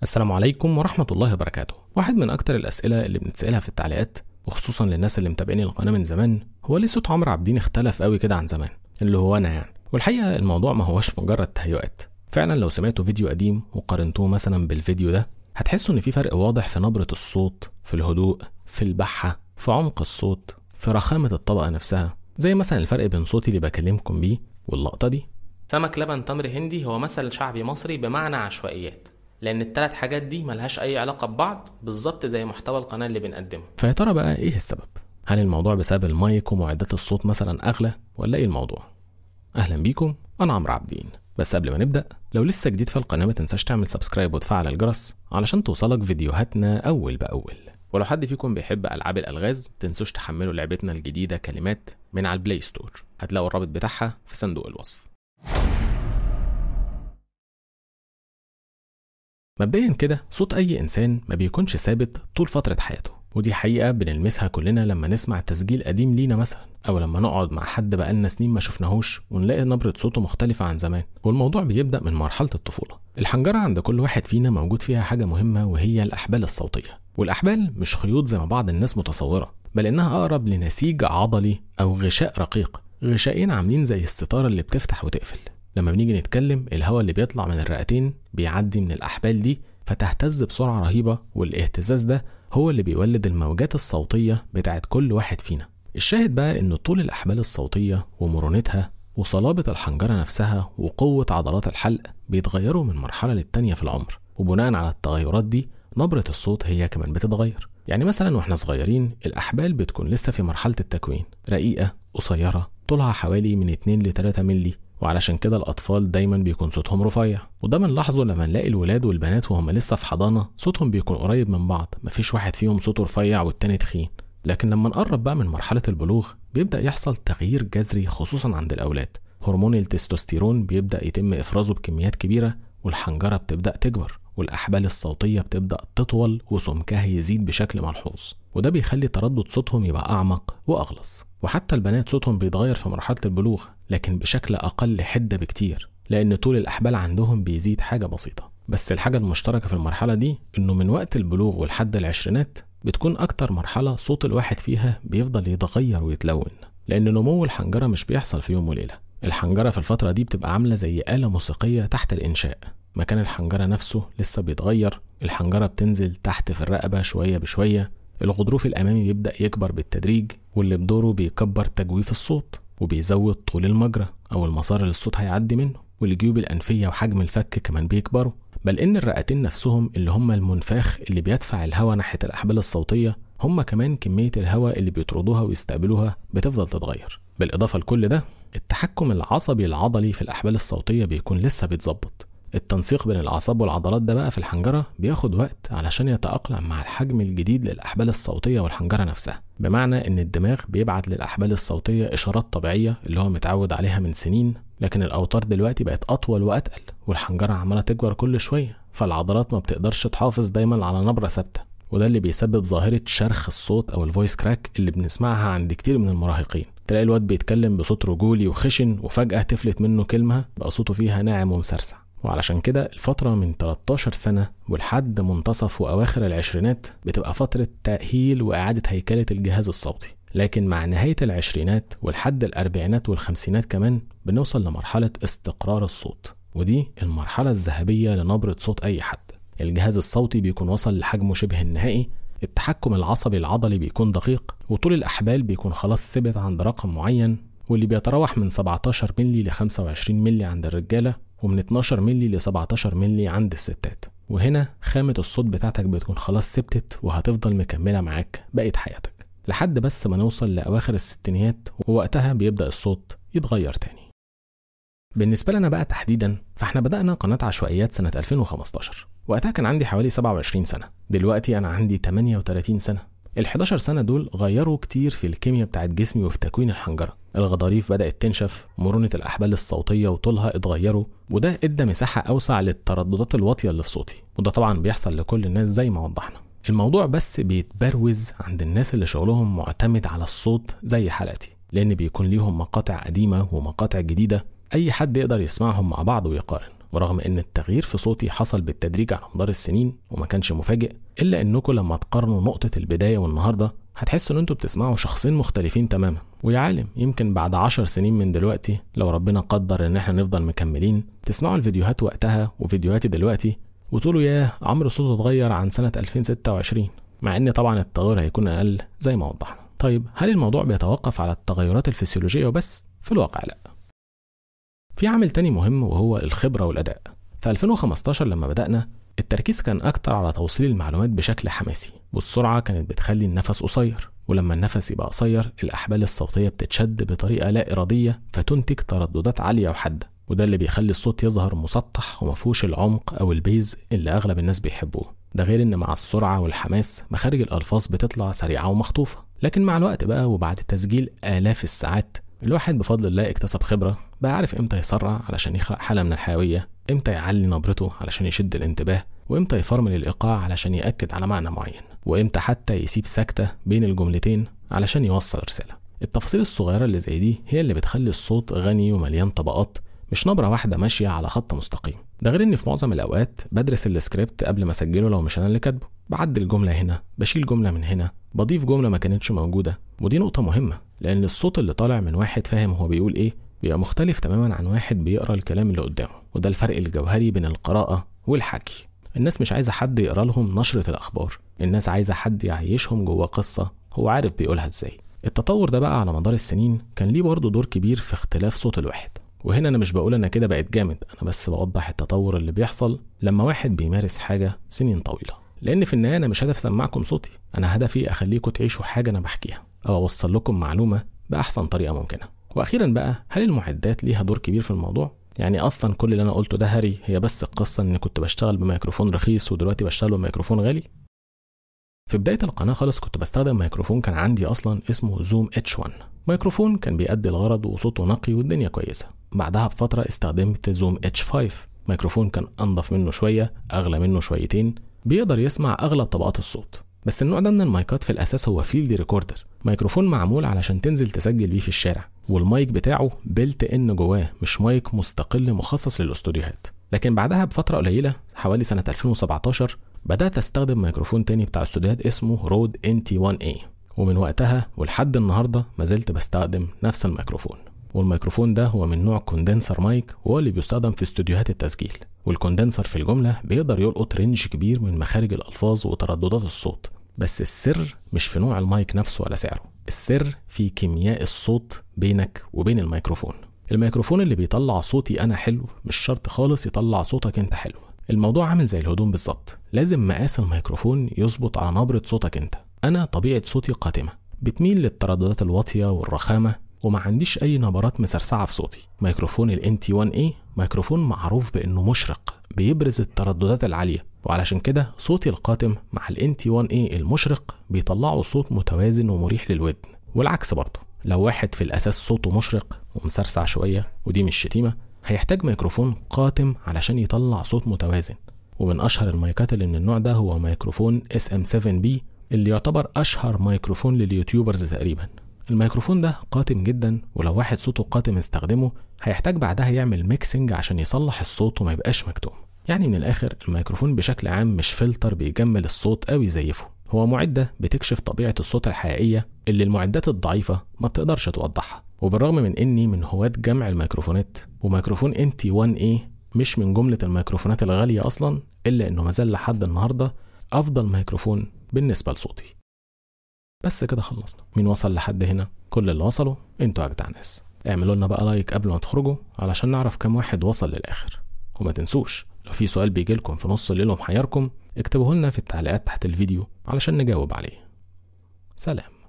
السلام عليكم ورحمة الله وبركاته واحد من أكتر الأسئلة اللي بنتسألها في التعليقات وخصوصا للناس اللي متابعين القناة من زمان هو ليه صوت عمرو عابدين اختلف قوي كده عن زمان اللي هو أنا يعني والحقيقة الموضوع ما هوش مجرد تهيؤات فعلا لو سمعتوا فيديو قديم وقارنتوه مثلا بالفيديو ده هتحسوا إن في فرق واضح في نبرة الصوت في الهدوء في البحة في عمق الصوت في رخامة الطبقة نفسها زي مثلا الفرق بين صوتي اللي بكلمكم بيه واللقطة دي سمك لبن تمر هندي هو مثل شعبي مصري بمعنى عشوائيات لأن التلات حاجات دي ملهاش أي علاقة ببعض بالظبط زي محتوى القناة اللي بنقدمه فيا ترى بقى ايه السبب؟ هل الموضوع بسبب المايك ومعدات الصوت مثلا اغلى ولا ايه الموضوع؟ اهلا بيكم انا عمرو عابدين بس قبل ما نبدا لو لسه جديد في القناه ما تنساش تعمل سبسكرايب وتفعل الجرس علشان توصلك فيديوهاتنا اول باول ولو حد فيكم بيحب العاب الالغاز تنسوش تحملوا لعبتنا الجديده كلمات من على البلاي ستور هتلاقوا الرابط بتاعها في صندوق الوصف مبدئيا كده صوت اي انسان ما بيكونش ثابت طول فتره حياته ودي حقيقه بنلمسها كلنا لما نسمع تسجيل قديم لينا مثلا او لما نقعد مع حد بقالنا سنين ما شفناهوش ونلاقي نبره صوته مختلفه عن زمان والموضوع بيبدا من مرحله الطفوله الحنجره عند كل واحد فينا موجود فيها حاجه مهمه وهي الاحبال الصوتيه والاحبال مش خيوط زي ما بعض الناس متصوره بل انها اقرب لنسيج عضلي او غشاء رقيق غشائين عاملين زي الستاره اللي بتفتح وتقفل لما بنيجي نتكلم الهواء اللي بيطلع من الرئتين بيعدي من الأحبال دي فتهتز بسرعة رهيبة والاهتزاز ده هو اللي بيولد الموجات الصوتية بتاعت كل واحد فينا الشاهد بقى إن طول الأحبال الصوتية ومرونتها وصلابة الحنجرة نفسها وقوة عضلات الحلق بيتغيروا من مرحلة للتانية في العمر وبناء على التغيرات دي نبرة الصوت هي كمان بتتغير يعني مثلا واحنا صغيرين الأحبال بتكون لسه في مرحلة التكوين رقيقة قصيرة طولها حوالي من 2 ل 3 ملي وعلشان كده الأطفال دايما بيكون صوتهم رفيع وده بنلاحظه لما نلاقي الولاد والبنات وهم لسه في حضانة صوتهم بيكون قريب من بعض مفيش واحد فيهم صوته رفيع والتاني تخين لكن لما نقرب بقى من مرحلة البلوغ بيبدأ يحصل تغيير جذري خصوصا عند الأولاد هرمون التستوستيرون بيبدأ يتم إفرازه بكميات كبيرة والحنجرة بتبدأ تكبر والأحبال الصوتية بتبدأ تطول وسمكها يزيد بشكل ملحوظ وده بيخلي تردد صوتهم يبقى أعمق وأغلظ وحتى البنات صوتهم بيتغير في مرحلة البلوغ لكن بشكل أقل حدة بكتير لأن طول الأحبال عندهم بيزيد حاجة بسيطة بس الحاجة المشتركة في المرحلة دي إنه من وقت البلوغ ولحد العشرينات بتكون أكتر مرحلة صوت الواحد فيها بيفضل يتغير ويتلون لأن نمو الحنجرة مش بيحصل في يوم وليلة الحنجرة في الفترة دي بتبقى عاملة زي آلة موسيقية تحت الإنشاء مكان الحنجرة نفسه لسه بيتغير الحنجرة بتنزل تحت في الرقبة شوية بشوية الغضروف الأمامي بيبدأ يكبر بالتدريج واللي بدوره بيكبر تجويف الصوت وبيزود طول المجرى أو المسار اللي الصوت هيعدي منه والجيوب الأنفية وحجم الفك كمان بيكبروا بل إن الرئتين نفسهم اللي هم المنفاخ اللي بيدفع الهواء ناحية الأحبال الصوتية هم كمان كمية الهواء اللي بيطردوها ويستقبلوها بتفضل تتغير بالإضافة لكل ده التحكم العصبي العضلي في الأحبال الصوتية بيكون لسه بيتظبط التنسيق بين الأعصاب والعضلات ده بقى في الحنجرة بياخد وقت علشان يتأقلم مع الحجم الجديد للأحبال الصوتية والحنجرة نفسها بمعنى إن الدماغ بيبعت للأحبال الصوتية إشارات طبيعية اللي هو متعود عليها من سنين لكن الأوتار دلوقتي بقت أطول وأتقل والحنجرة عمالة تكبر كل شوية فالعضلات ما بتقدرش تحافظ دايما على نبرة ثابتة وده اللي بيسبب ظاهرة شرخ الصوت أو الفويس كراك اللي بنسمعها عند كتير من المراهقين تلاقي الواد بيتكلم بصوت رجولي وخشن وفجأة تفلت منه كلمة بقى صوته فيها ناعم ومسرسع وعلشان كده الفترة من 13 سنة ولحد منتصف وأواخر العشرينات بتبقى فترة تأهيل وإعادة هيكلة الجهاز الصوتي لكن مع نهاية العشرينات ولحد الأربعينات والخمسينات كمان بنوصل لمرحلة استقرار الصوت ودي المرحلة الذهبية لنبرة صوت أي حد الجهاز الصوتي بيكون وصل لحجمه شبه النهائي التحكم العصبي العضلي بيكون دقيق وطول الأحبال بيكون خلاص ثبت عند رقم معين واللي بيتراوح من 17 ملي ل 25 ملي عند الرجالة ومن 12 ملي ل 17 ملي عند الستات وهنا خامة الصوت بتاعتك بتكون خلاص ثبتت وهتفضل مكملة معاك بقية حياتك لحد بس ما نوصل لأواخر الستينيات ووقتها بيبدأ الصوت يتغير تاني بالنسبة لنا بقى تحديدا فاحنا بدأنا قناة عشوائيات سنة 2015 وقتها كان عندي حوالي 27 سنة دلوقتي أنا عندي 38 سنة ال 11 سنة دول غيروا كتير في الكيمياء بتاعت جسمي وفي تكوين الحنجرة الغضاريف بدأت تنشف مرونة الأحبال الصوتية وطولها اتغيروا وده ادى مساحة أوسع للترددات الواطية اللي في صوتي وده طبعا بيحصل لكل الناس زي ما وضحنا الموضوع بس بيتبروز عند الناس اللي شغلهم معتمد على الصوت زي حالتي لأن بيكون ليهم مقاطع قديمة ومقاطع جديدة أي حد يقدر يسمعهم مع بعض ويقارن ورغم ان التغيير في صوتي حصل بالتدريج على مدار السنين وما كانش مفاجئ الا انكم لما تقارنوا نقطة البداية والنهاردة هتحسوا ان انتوا بتسمعوا شخصين مختلفين تماما ويا عالم يمكن بعد عشر سنين من دلوقتي لو ربنا قدر ان احنا نفضل مكملين تسمعوا الفيديوهات وقتها وفيديوهاتي دلوقتي وتقولوا ياه عمرو صوته اتغير عن سنة 2026 مع ان طبعا التغير هيكون اقل زي ما وضحنا طيب هل الموضوع بيتوقف على التغيرات الفسيولوجية وبس؟ في الواقع لا في عامل تاني مهم وهو الخبرة والأداء في 2015 لما بدأنا التركيز كان أكتر على توصيل المعلومات بشكل حماسي والسرعة كانت بتخلي النفس قصير ولما النفس يبقى قصير الأحبال الصوتية بتتشد بطريقة لا إرادية فتنتج ترددات عالية وحادة وده اللي بيخلي الصوت يظهر مسطح ومفهوش العمق أو البيز اللي أغلب الناس بيحبوه ده غير إن مع السرعة والحماس مخارج الألفاظ بتطلع سريعة ومخطوفة لكن مع الوقت بقى وبعد تسجيل آلاف الساعات الواحد بفضل الله اكتسب خبرة بقى عارف امتى يسرع علشان يخلق حالة من الحيوية امتى يعلي نبرته علشان يشد الانتباه وامتى يفرمل الإيقاع علشان يأكد على معنى معين وامتى حتى يسيب سكتة بين الجملتين علشان يوصل رسالة التفاصيل الصغيرة اللي زي دي هي اللي بتخلي الصوت غني ومليان طبقات مش نبرة واحدة ماشية على خط مستقيم ده غير اني في معظم الاوقات بدرس السكريبت قبل ما اسجله لو مش انا اللي كاتبه بعدل جملة هنا بشيل جملة من هنا بضيف جملة ما كانتش موجودة ودي نقطة مهمة لأن الصوت اللي طالع من واحد فاهم هو بيقول إيه بيبقى مختلف تماما عن واحد بيقرا الكلام اللي قدامه وده الفرق الجوهري بين القراءة والحكي الناس مش عايزة حد يقرا لهم نشرة الأخبار الناس عايزة حد يعيشهم جوه قصة هو عارف بيقولها إزاي التطور ده بقى على مدار السنين كان ليه برضه دور كبير في اختلاف صوت الواحد وهنا انا مش بقول انا كده بقيت جامد انا بس بوضح التطور اللي بيحصل لما واحد بيمارس حاجه سنين طويله لان في النهايه انا مش هدف اسمعكم صوتي انا هدفي اخليكم تعيشوا حاجه انا بحكيها او اوصل لكم معلومه باحسن طريقه ممكنه واخيرا بقى هل المعدات ليها دور كبير في الموضوع يعني اصلا كل اللي انا قلته ده هري هي بس القصه اني كنت بشتغل بميكروفون رخيص ودلوقتي بشتغل بميكروفون غالي في بداية القناة خالص كنت بستخدم ميكروفون كان عندي أصلا اسمه زوم اتش 1 ميكروفون كان بيأدي الغرض وصوته نقي والدنيا كويسة بعدها بفترة استخدمت زوم اتش 5 ميكروفون كان أنضف منه شوية أغلى منه شويتين بيقدر يسمع أغلب طبقات الصوت بس النوع ده من المايكات في الأساس هو فيلد ريكوردر ميكروفون معمول علشان تنزل تسجل بيه في الشارع والمايك بتاعه بيلت ان جواه مش مايك مستقل مخصص للاستوديوهات لكن بعدها بفترة قليلة حوالي سنة 2017 بدأت أستخدم ميكروفون تاني بتاع استوديوهات اسمه رود ان تي 1 a ومن وقتها ولحد النهاردة ما زلت بستخدم نفس الميكروفون والميكروفون ده هو من نوع كوندنسر مايك وهو اللي بيستخدم في استوديوهات التسجيل والكوندنسر في الجملة بيقدر يلقط رينج كبير من مخارج الألفاظ وترددات الصوت بس السر مش في نوع المايك نفسه ولا سعره السر في كيمياء الصوت بينك وبين الميكروفون الميكروفون اللي بيطلع صوتي أنا حلو مش شرط خالص يطلع صوتك أنت حلو الموضوع عامل زي الهدوم بالظبط لازم مقاس الميكروفون يظبط على نبرة صوتك انت انا طبيعة صوتي قاتمة بتميل للترددات الواطية والرخامة وما عنديش اي نبرات مسرسعة في صوتي ميكروفون ال NT1A ميكروفون معروف بانه مشرق بيبرز الترددات العالية وعلشان كده صوتي القاتم مع ال NT1A المشرق بيطلعوا صوت متوازن ومريح للودن والعكس برضه لو واحد في الاساس صوته مشرق ومسرسع شوية ودي مش شتيمة هيحتاج ميكروفون قاتم علشان يطلع صوت متوازن ومن اشهر المايكات اللي من النوع ده هو ميكروفون SM7B اللي يعتبر اشهر ميكروفون لليوتيوبرز تقريبا الميكروفون ده قاتم جدا ولو واحد صوته قاتم استخدمه هيحتاج بعدها يعمل ميكسنج عشان يصلح الصوت وما يبقاش مكتوم يعني من الاخر الميكروفون بشكل عام مش فلتر بيجمل الصوت او يزيفه هو معدة بتكشف طبيعة الصوت الحقيقية اللي المعدات الضعيفة ما بتقدرش توضحها وبالرغم من اني من هواة جمع الميكروفونات وميكروفون انتي 1A مش من جملة الميكروفونات الغالية اصلا الا انه مازال لحد النهاردة افضل ميكروفون بالنسبة لصوتي بس كده خلصنا مين وصل لحد هنا كل اللي وصلوا انتوا اجدع ناس اعملوا لنا بقى لايك قبل ما تخرجوا علشان نعرف كام واحد وصل للاخر وما تنسوش لو في سؤال بيجيلكم في نص الليل ومحيركم اكتبوه لنا في التعليقات تحت الفيديو علشان نجاوب عليه سلام